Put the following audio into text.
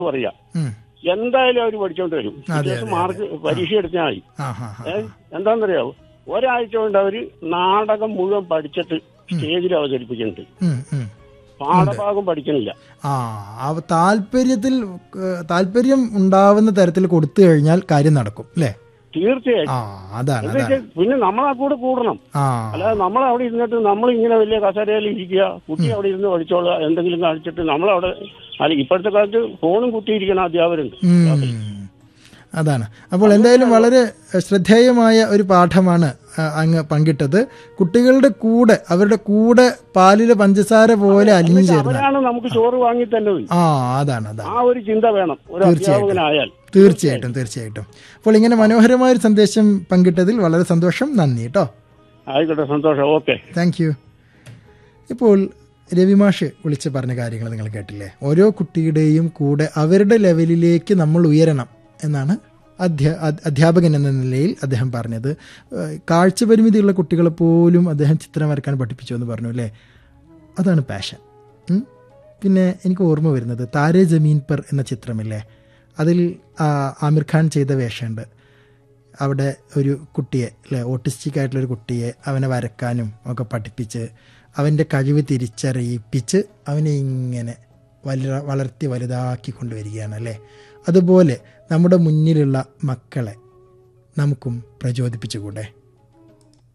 പറയാ ഉം. എന്തായാലും അവർ പഠിച്ചോണ്ട് വരും അതെ, ടീച്ചേഴ്സ് അതെ, മാർക്ക് പരീക്ഷ എടുത്താൽ മതി ആ ഹാ ഹാ ഏ എന്താണെന്നറിയാവോ ഒരാഴ്ച കൊണ്ട് അവര് നാടകം മുഴുവൻ പഠിച്ചിട്ട് സ്റ്റേജിൽ അവതരിപ്പിക്കുന്നുണ്ട് ഉം, ഉം. പാഠഭാഗം പഠിക്കുന്നില്ല ആ അവ താല്പര്യത്തിൽ ഏഹ്, താല്പര്യം ഉണ്ടാവുന്ന തരത്തിൽ കൊടുത്തു കഴിഞ്ഞാൽ കാര്യം നടക്കും അല്ലേ തീർച്ചയായിട്ടും ആ അതാണ് എന്താ അതാണ് വെച്ചാൽ പിന്നെ നമ്മൾ ആ കൂടെ കൂടണം ആ അല്ലാതെ നമ്മൾ അവിടെ ഇരുന്നിട്ട് നമ്മൾ ഇങ്ങനെ വലിയ കസേരയിൽ ഇരിക്കുക കുട്ടി അവിടെ ഇരുന്ന് പഠിച്ചോളുക എന്തെങ്കിലും കാണിച്ചിട്ട് നമ്മളവിടെ അല്ല ഇപ്പോഴത്തെ കാലത്ത് ഫോണും കുത്തിയിരിക്കുന്ന അധ്യാപകരുണ്ട് ഉം. അതാണ് അപ്പോൾ എന്തായാലും വളരെ ശ്രദ്ധേയമായ ഒരു പാഠമാണ് ആ, അങ്ങ് പങ്കിട്ടത് കുട്ടികളുടെ കൂടെ അവരുടെ കൂടെ പാലിലെ പഞ്ചസാര പോലെ അലിഞ്ഞു ചേർന്ന അവരാണ് നമുക്ക് ചോറ് വാങ്ങി തന്നത് ആ അതാണ് അതാണ് ആ ഒരു ചിന്ത വേണം ഒരു തീർച്ചയായിട്ടും. അധ്യാപകനായാൽ തീർച്ചയായിട്ടും തീർച്ചയായിട്ടും അപ്പോൾ ഇങ്ങനെ മനോഹരമായ ഒരു സന്ദേശം പങ്കിട്ടതിൽ വളരെ സന്തോഷം നന്ദി കേട്ടോ ആയിക്കോട്ടെ സന്തോഷം ഓക്കെ താങ്ക് യു ഇപ്പോൾ രവിമാഷ് വിളിച്ച് പറഞ്ഞ കാര്യങ്ങൾ നിങ്ങൾ കേട്ടില്ലേ ഓരോ കുട്ടിയുടെയും കൂടെ അവരുടെ ലെവലിലേക്ക് നമ്മൾ ഉയരണം എന്നാണ് അധ്യാ അ- അധ്യാപകൻ എന്ന നിലയിൽ അദ്ദേഹം പറഞ്ഞത് ഏഹ് കാഴ്ച പരിമിതിയുള്ള കുട്ടികളെ പോലും അദ്ദേഹം ചിത്രം വരക്കാൻ പഠിപ്പിച്ചു എന്ന് പറഞ്ഞു അല്ലേ അതാണ് പാഷൻ ഉം? പിന്നെ എനിക്ക് ഓർമ്മ വരുന്നത് താരേ ജമീൻ പർ എന്ന ചിത്രമില്ലേ അതിൽ ആ, ആമിർ ഖാൻ ചെയ്ത വേഷമുണ്ട് അവിടെ ഒരു കുട്ടിയെ അല്ലെ ഓട്ടിസ്റ്റിക് ആയിട്ടുള്ള ഒരു കുട്ടിയെ അവനെ വരക്കാനും ഒക്കെ പഠിപ്പിച്ച് അവൻ്റെ കഴിവ് തിരിച്ചറിയിപ്പിച്ച് അവനെ ഇങ്ങനെ വല വളർത്തി വലുതാക്കി കൊണ്ടുവരികയാണ് അല്ലേ അതുപോലെ നമ്മുടെ മുന്നിലുള്ള മക്കളെ നമുക്കും പ്രചോദിപ്പിച്ചുകൂടെ